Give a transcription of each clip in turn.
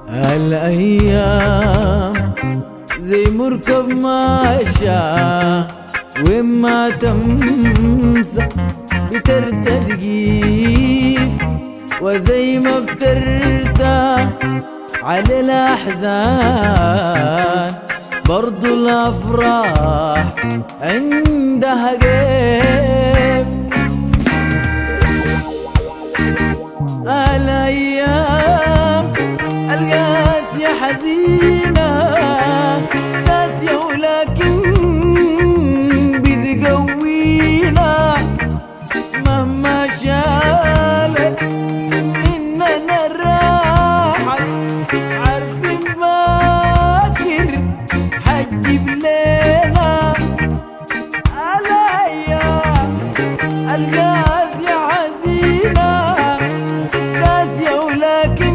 هالأيام زي مركب ماشى وين ما تمسى بترسى دقيف وزي ما بترسى على الأحزان برضو الأفراح عندها كيف الأيام القاسية حزينة قاسية ولكن بتقوينا مهما شالت مننا الراحة عارفين باكر حتجيب لنا الأيام القاسية حزينة قاسية ولكن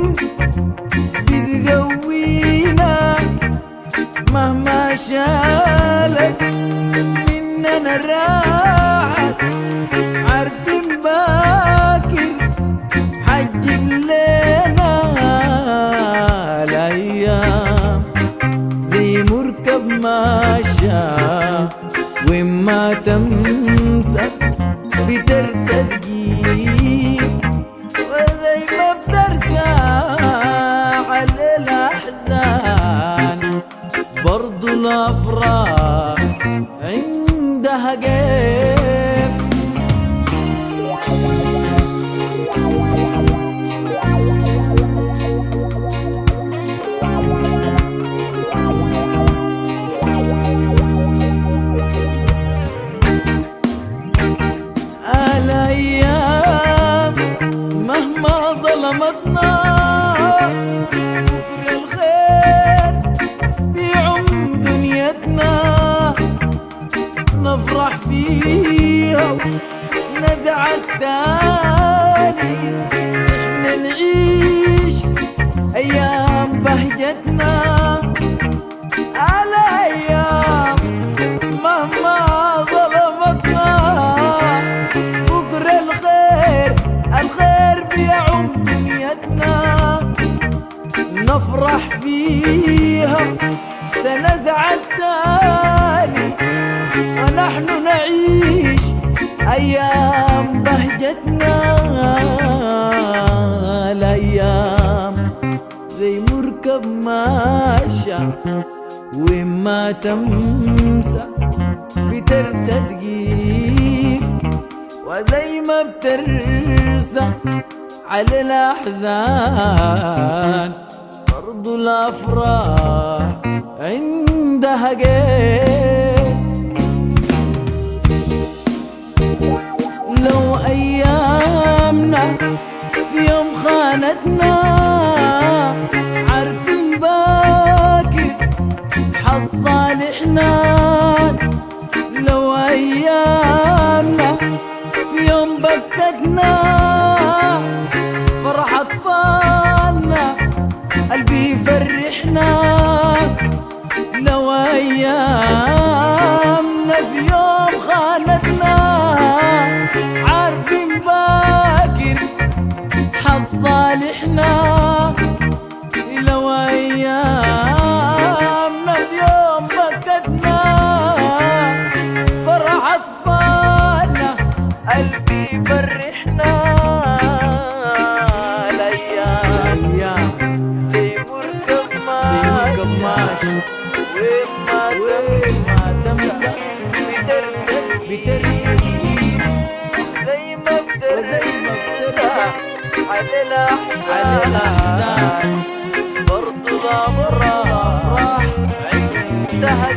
بتقوينا مهما شالت مننا الراحة عارفين باكر حجب لنا الأيام زي مركب ماشى وما تمسك بترسى تجيب وزي ما بترسى على الأحزان برضو الأفراح عندها كيف الأيام مهما ظلمتنا بكرة الخير بيعم دنيتنا نفرح فيها ونزع التاني احنا نعيش أيام بهجتنا الأيام مهما ظلمتنا بكرة الخير الخير بيعم دنيتنا نفرح فيها سنزع التاني ونحن نعيش أيام بهجتنا الأيام زي مركب ماشى وما تمسى بترسى تجيف وزي ما بترسى على الأحزان برضو الأفراح عندها كيف لو أيامنا في يوم خانتنا عارفين باكر حصالحنا لو أيامنا في يوم بكتنا فرح أطفالنا قلبي يفرحنا لو أيامنا في يوم خانتنا عارفين باكر حصالحنا لو أيامنا في يوم بكتنا فرح أطفالنا قلبي يفرحنا الأيام زي مركب ماشي وما تمسك بترسل زي ما وزي ما بترسى على الأحزان على الأحزان برضو الأفراح أفراح عندها